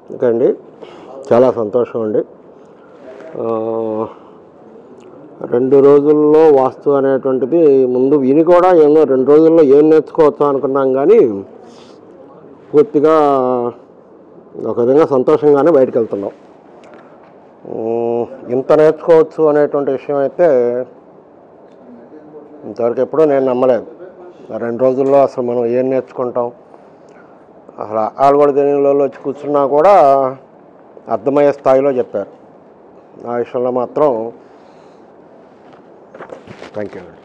okay అండి చాలా సంతోషం అండి ఆ, రెండు రోజుల్లో వాస్తు అనేటువంటిది ముందు విని కూడా ఏమో రెండు రోజుల్లో ఏం నేర్చుకోవచ్చు అనుకున్నాం కానీ పూర్తిగా ఒక విధంగా సంతోషంగానే బయటకు వెళ్తున్నాం ఉమ్, ఇంత నేర్చుకోవచ్చు అనేటువంటి విషయం అయితే ఇంతవరకు ఎప్పుడూ నేను నమ్మలేదు ఆ రెండు రోజుల్లో అసలు మనం ఏం నేర్చుకుంటాం అసలు వాళ్ళు కూడా తెలియని వాళ్ళు వచ్చి కూర్చున్నా కూడా అర్థమయ్యే స్థాయిలో చెప్పారు ఆ విషయంలో మాత్రం థ్యాంక్ యూ అండి